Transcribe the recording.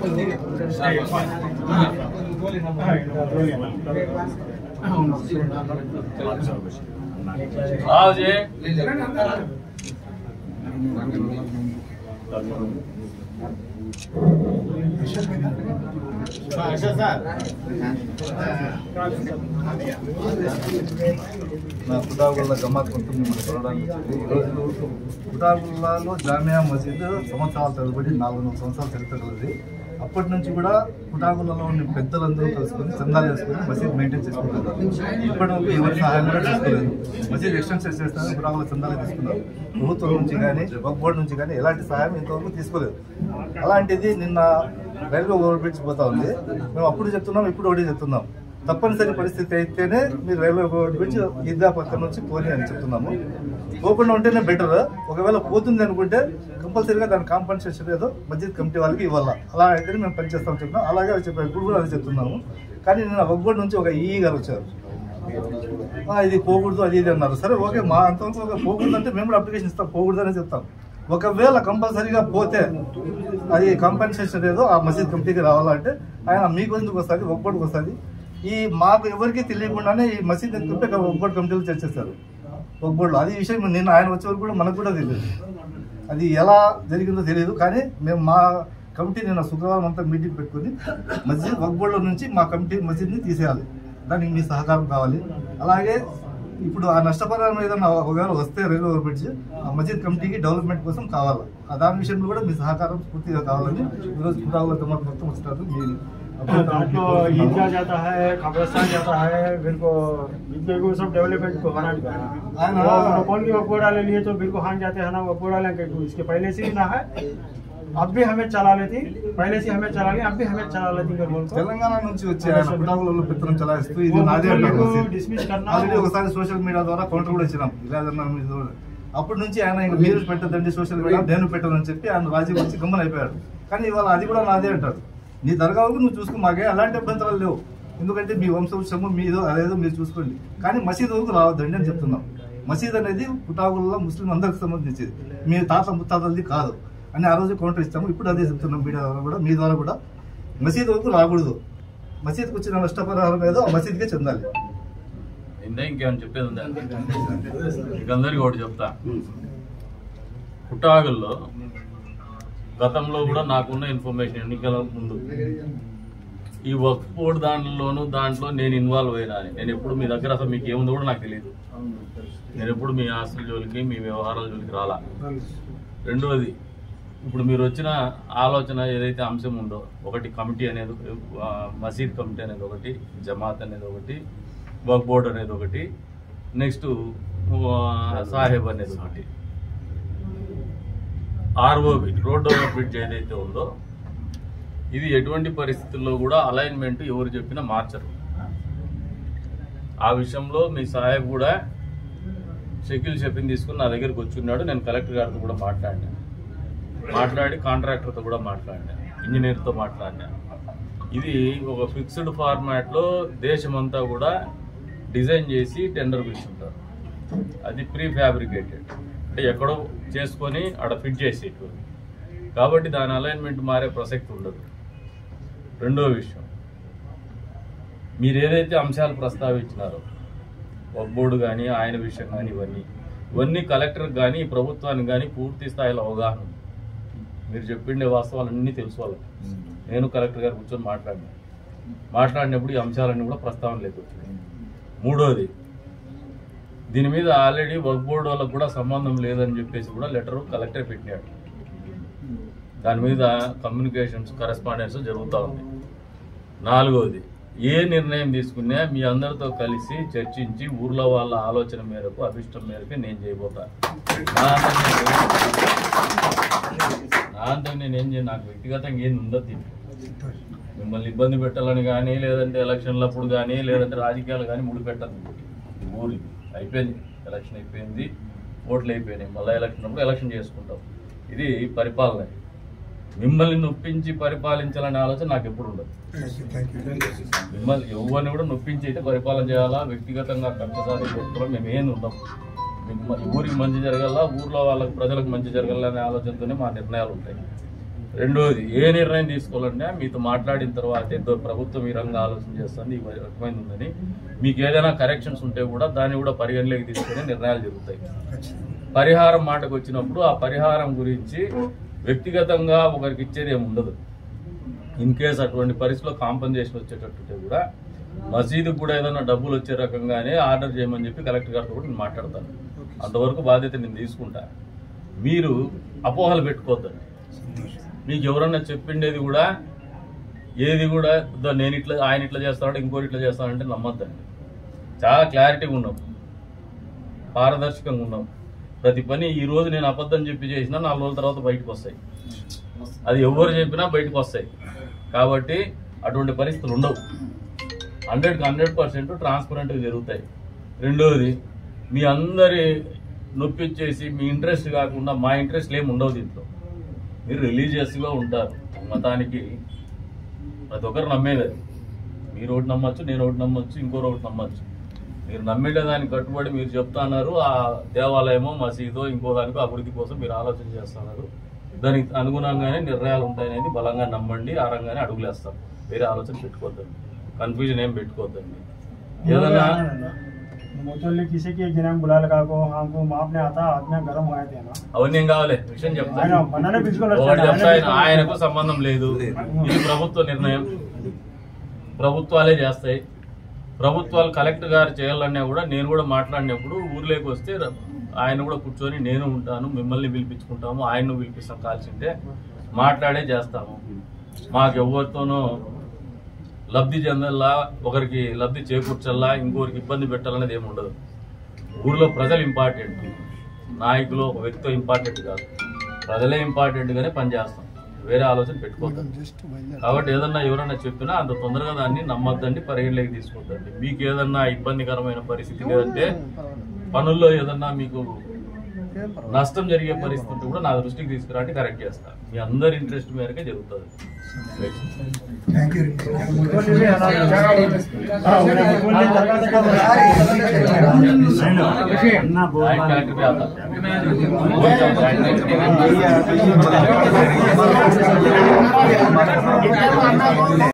आओ जी నా కుటాగుల్లా జమాత్ కొంటుంది మిమ్మల్ని చూడడానికి వచ్చింది. ఈరోజు కుటాగుల్లాలో జామియా మసీద్ సంవత్సరాల తరబడి నాలుగు వందల సంవత్సరాల చరిత్ర కలది అప్పటి నుంచి కూడా కుటాగులలో ఉన్న పెద్దలందరూ కలుసుకొని చందాలు వేసుకొని మసీద్ మెయింటైన్ చేసుకుంటున్నారు ఇప్పటి వరకు ఎవరి సహాయం కూడా చేసుకోలేదు మసీద్ ఎక్స్టెన్షన్ చేస్తారు కుటాగుల చందాలు తీసుకున్నారు ప్రభుత్వం నుంచి కానీ వక్ బోర్డు నుంచి కానీ ఎలాంటి సహాయం ఇంతవరకు తీసుకోలేదు అలాంటిది నిన్న రైల్వే ఓవర్ బ్రిడ్జ్ పోతా ఉంది మేము అప్పుడు చెప్తున్నాం ఇప్పుడు ఒకటి చెప్తున్నాం తప్పనిసరి పరిస్థితి అయితేనే మీరు రైల్వే ఓవర్ బ్రిడ్జ్ ఈద్గా పక్క నుంచి పోనీ అని చెప్తున్నాము పోకుండా ఉంటేనే బెటర్ ఒకవేళ పోతుంది అనుకుంటే కంపల్సరీగా దాని కాంపన్సేషన్ ఏదో మస్జిద్ కమిటీ వాళ్ళకి ఇవ్వాలా అలా అయితే మేము పనిచేస్తాం చెప్తున్నాం అలాగే అది చెప్పారు ఇప్పుడు కూడా అది చెప్తున్నాము కానీ నేను ఒక్కటి నుంచి ఒక ఈ గారు వచ్చారు ఆ, ఇది పోకూడదు అది ఇది అన్నారు సరే ఓకే మా అంతవరకు ఒక పోకూడదు అంటే మేము కూడా అప్లికేషన్ ఇస్తాం పోకూడదు అని చెప్తాం ఒకవేళ కంపల్సరీగా పోతే అది కంపెన్సేషన్ ఏదో ఆ మసీద్ కమిటీకి రావాలంటే ఆయన మీకు ఎందుకు వస్తుంది ఒక్కడికి వస్తుంది ఈ మాకు ఎవరికి తెలియకుండానే ఈ మసీద్ ఎందుకంటే ఒక్కటి కమిటీలు చర్చిస్తారు ఒక్కబోర్డులో అది విషయం నిన్న ఆయన వచ్చే వరకు కూడా మనకు కూడా తెలియదు అది ఎలా జరిగిందో తెలియదు కానీ మేము మా కమిటీ నిన్న శుక్రవారం అంతా మీటింగ్ పెట్టుకుని మస్జిద్ వక్బోర్డులో నుంచి మా కమిటీ మసీద్ని తీసేయాలి దానికి మీ సహకారం కావాలి అలాగే ఇప్పుడు ఆ నష్టపరిహారం ఏదైనా ఒకవేళ వస్తే రైల్వే ఓవర్ బ్రిడ్జ్ ఆ మసీద్ కమిటీకి డెవలప్మెంట్ కోసం కావాలి ఆ దాని విషయంలో కూడా మీ సహకారం పూర్తిగా కావాలని ఈరోజు కుటావులతో మాకు మొత్తం వచ్చినారు మీ दांतो ईदगाह जाता है कब्रस्तान जाता है फिर को ईदगाह को सब डेवलपमेंट को बना दिया हाँ ना। और कौन की वकोड़ा ले लिए तो फिर को हान जाते हैं ना वकोड़ा लेके तो इसके पहले से ही ना है अब भी हमें चला लेती पहले से हमें चला ली अब भी हमें चला लेती कर बोल को తెలంగాణ నుంచి వచ్చి ఆయన కుటావులలో పెత్తనం చలాయిస్తూ ఇది నాదే అంటారు మసీద్. డిస్మిస్ కన్నా ఆల్రెడీ ఒకసారి సోషల్ మీడియా ద్వారా కౌంటర్ కూడా ఇచ్చినాం ఇలాగన్నా మీద కూడా. అప్పటి నుంచి ఆయన ఇంక మీరు పెట్టదండి సోషల్ మీడియా నేను పెట్టదని చెప్పి ఆయన రాజీ వచ్చి గమ్మన అయిపోయాడు కానీ ఇవాళ అది కూడా నాదే అంటాడు నీ దర్గాకు నువ్వు చూసుకో మాకే అలాంటి అభ్యంతరాలు లేవు ఎందుకంటే మీ వంశవృక్షము మీదో అదేదో మీరు చూసుకోండి కానీ మసీద్ వరకు రావద్దండి అని చెప్తున్నాం మసీద్ అనేది పుటాగుల్లో ముస్లిం అందరికి సంబంధించింది మీ తాత ముత్తాతలది కాదు అని ఆ రోజు కౌంటర్ ఇస్తాము ఇప్పుడు అదే చెప్తున్నాం మీడియా ద్వారా కూడా మీ ద్వారా కూడా మసీద్ వరకు రాకూడదు మసీద్కి వచ్చిన నష్టపరిహారం ఏదో ఆ మసీద్కే చెందాలి ఇందా ఇంకేమైనా చెప్పేది ఉందా మీకు అందరికీ ఒకటి చెప్తా పుట్టాగుల్లో గతంలో కూడా నాకున్న ఇన్ఫర్మేషన్ ఎన్నికల ముందు ఈ వర్క్ బోర్డ్ దాంట్లోనూ దాంట్లో నేను ఇన్వాల్వ్ అయినా అని నేను ఎప్పుడు మీ దగ్గర అసలు మీకు ఏముందో కూడా నాకు తెలియదు నేను ఎప్పుడు మీ ఆస్తుల జోలికి మీ వ్యవహారాల జోలికి రాలా రెండవది ఇప్పుడు మీరు వచ్చిన ఆలోచన ఏదైతే అంశం ఉందో ఒకటి కమిటీ అనేది ఆ, మసీద్ కమిటీ అనేది ఒకటి జమాత్ అనేది ఒకటి వర్క్ బోర్డ్ అనేది ఒకటి నెక్స్ట్ సాహెబ్ అనేది ఒకటి ఆర్ఓబి రోడ్ ఓవర్ బ్రిడ్జ్ ఏదైతే ఉందో ఇది ఎటువంటి పరిస్థితుల్లో కూడా అలైన్మెంట్ ఎవరు చెప్పినా మార్చరు ఆ విషయంలో మీ సాహెబ్ కూడా షకిల్ షెఫిన్ తీసుకుని నా దగ్గరికి వచ్చి ఉన్నాడు నేను కలెక్టర్ గారితో కూడా మాట్లాడినా మాట్లాడి కాంట్రాక్టర్తో కూడా మాట్లాడినా ఇంజనీర్తో మాట్లాడినా ఇది ఒక ఫిక్స్డ్ ఫార్మాట్లో దేశమంతా కూడా డిజైన్ చేసి టెండర్ పిలుచుంటారు అది ప్రీ ఫ్యాబ్రికేటెడ్ అంటే ఎక్కడో చేసుకొని ఆడ ఫిట్ చేసేట్టు కాబట్టి దాని అలైన్మెంట్ మారే ప్రసక్తి ఉండదు రెండో విషయం మీరు ఏదైతే అంశాలు ప్రస్తావించినారో ఒక బోర్డు కానీ ఆయన విషయం కానీ ఇవన్నీ ఇవన్నీ కలెక్టర్కి కానీ ప్రభుత్వానికి కానీ పూర్తి స్థాయిలో అవగాహన ఉంది మీరు చెప్పిండే వాస్తవాలన్నీ తెలుసు వాళ్ళకి నేను కలెక్టర్ గారు కూర్చొని మాట్లాడినా మాట్లాడినప్పుడు ఈ అంశాలన్నీ కూడా ప్రస్తావన వచ్చినాయి మూడోది దీని మీద ఆల్రెడీ వర్క్ బోర్డు వాళ్ళకు కూడా సంబంధం లేదని చెప్పేసి కూడా లెటర్ కలెక్టర్ పెట్టినాడు దాని మీద కమ్యూనికేషన్స్ కరెస్పాండెన్స్ జరుగుతూ ఉంది నాలుగోది ఏ నిర్ణయం తీసుకున్నా మీ అందరితో కలిసి చర్చించి ఊర్లో వాళ్ళ ఆలోచన మేరకు అభిష్టం మేరకు నేను చేయబోతాను నా అంతకు నేను- నా అంతకు నేను ఏం చేయను నాకు వ్యక్తిగతంగా ఏం ఉండదు దీంట్లో. మిమ్మల్ని ఇబ్బంది పెట్టాలని కానీ లేదంటే ఎలక్షన్లప్పుడు కానీ లేదంటే రాజకీయాలు కానీ ముడి పెట్టదు ఇది ఊరి అయిపోయింది ఎలక్షన్ అయిపోయింది ఓట్లు అయిపోయినాయి మళ్ళీ ఎలక్షన్ అప్పుడు ఎలక్షన్ చేసుకుంటాం ఇది పరిపాలన మిమ్మల్ని నొప్పించి పరిపాలించాలనే ఆలోచన నాకు ఎప్పుడు ఉండదు మిమ్మల్ని ఎవరిని కూడా నొప్పించి అయితే పరిపాలన చేయాలా వ్యక్తిగతంగా కక్ష సాధించుకోవడం మేము ఏం ఉండం మీకు మ- ఊరికి మంచి జరగాల ఊర్లో వాళ్ళకి ప్రజలకు మంచి జరగాల అనే ఆలోచనతోనే మా నిర్ణయాలు ఉంటాయి రెండోది ఏ నిర్ణయం తీసుకోవాలంటే మీతో మాట్లాడిన తర్వాతే దో- ప్రభుత్వం ఈ రంగా ఆలోచన చేస్తుంది ఈ రకమైన ఉందని మీకు ఏదైనా కరెక్షన్స్ ఉంటే కూడా దాన్ని కూడా పరిగణలోకి తీసుకుని నిర్ణయాలు జరుగుతాయి పరిహారం మాటకు వచ్చినప్పుడు ఆ పరిహారం గురించి వ్యక్తిగతంగా ఒకరికి ఇచ్చేది ఏమి ఉండదు ఇన్ కేస్ అటువంటి పరిస్థితిలో కాంపన్సేషన్ వచ్చేటట్టుంటే కూడా మసీదు కూడా ఏదైనా డబ్బులు వచ్చే రకంగానే ఆర్డర్ చేయమని చెప్పి కలెక్టర్ గారితో కూడా నేను మాట్లాడతాను అంతవరకు బాధ్యత నేను తీసుకుంటా మీరు అపోహలు పెట్టుకోవద్దండి మీకు ఎవరన్నా చెప్పిండేది కూడా ఏది కూడా "దో నేను ఇట్లా ఆయన ఇట్లా చేస్తాడు ఇంకోటి ఇట్లా చేస్తానంటే నమ్మద్దండి చాలా క్లారిటీగా ఉన్నాం పారదర్శకంగా ఉన్నాం ప్రతి పని ఈ రోజు నేను అబద్ధం చెప్పి చేసినా నాలుగు రోజుల తర్వాత బయటకు వస్తాయి అది ఎవరు చెప్పినా బయటకు వస్తాయి కాబట్టి అటువంటి పరిస్థితులు ఉండవు హండ్రెడ్కి హండ్రెడ్ పర్సెంట్ ట్రాన్స్పరెంట్గా జరుగుతాయి రెండోది మీ అందరి నొప్పిచ్చేసి మీ ఇంట్రెస్ట్ కాకుండా మా ఇంట్రెస్ట్ ఏమి ఉండవు దీంట్లో మీరు రిలీజియస్గా ఉంటారు మతానికి ప్రతి ఒక్కరు నమ్మేది అది మీరు ఒకటి నమ్మచ్చు నేను ఒకటి నమ్మచ్చు ఇంకోరు ఒకటి నమ్మచ్చు మీరు నమ్మేట దానికి కట్టుబడి మీరు చెప్తున్నారు ఆ దేవాలయమో మసీదో ఇంకో దానికో అభివృద్ధి కోసం మీరు ఆలోచన చేస్తున్నారు దానికి అనుగుణంగానే నిర్ణయాలు ఉంటాయనేది బలంగా నమ్మండి ఆ రంగానే అడుగులేస్తాం వేరే ఆలోచన పెట్టుకోవద్దండి కన్ఫ్యూజన్ ఏం పెట్టుకోవద్దండి ఏదైనా मुतल्ली किसी के गिनाम बुला लगा को हमको माप ने आता आदमी गरम हुआ थे ना అవన్నీ ఏం కావాలి విషయం ఆయన చెప్తాను మననే పిలుచుకొని ఒకటి వచ్చాడు. చెప్తా ఆయన- ఆయనే ఆయనకు సంబంధం లేదు ఇది ప్రభుత్వ నిర్ణయం ప్రభుత్వాలే చేస్తాయి ప్రభుత్వాలు కలెక్టర్ గారు చేయాలన్నా కూడా నేను కూడా మాట్లాడినప్పుడు ఊర్లోకి వస్తే ర- ఆయన కూడా కూర్చొని నేను ఉంటాను మిమ్మల్ని పిలిపించుకుంటాము ఆయన్ను పిలిపిస్తాం కాల్సింటే మాట్లాడే చేస్తాము మాకు ఎవరితోనూ లబ్ధి చెందల్లా ఒకరికి లబ్ధి చేకూర్చల్లా ఇంకొకరికి ఇబ్బంది పెట్టాలనేది ఏమి ఉండదు ఊర్లో ప్రజలు ఇంపార్టెంట్ నాయకులు ఒక వ్యక్తి ఇంపార్టెంట్ కాదు ప్రజలే ఇంపార్టెంట్ గానే పనిచేస్తాం వేరే ఆలోచన పెట్టుకోవద్దు కాబట్టి ఏదన్నా ఎవరన్నా చెప్పినా అంత తొందరగా దాన్ని నమ్మద్దండి పరిగణలోకి తీసుకోవద్దండి మీకు ఏదన్నా ఇబ్బందికరమైన పరిస్థితి లేదంటే పనుల్లో ఏదన్నా మీకు నష్టం జరిగే పరిస్థితి ఉంటే కూడా నా దృష్టికి తీసుకురండి కరెక్ట్ చేస్తాను మీ అందరి ఇంట్రెస్ట్ మేరకే జరుగుతుంది मुतल्ली भी है ना हाँ, उन्हें मुतल्ली दरगाह तक ना बोल జాయింట్ కలెక్టర్ पे आता జాయింట్ కలెక్టర్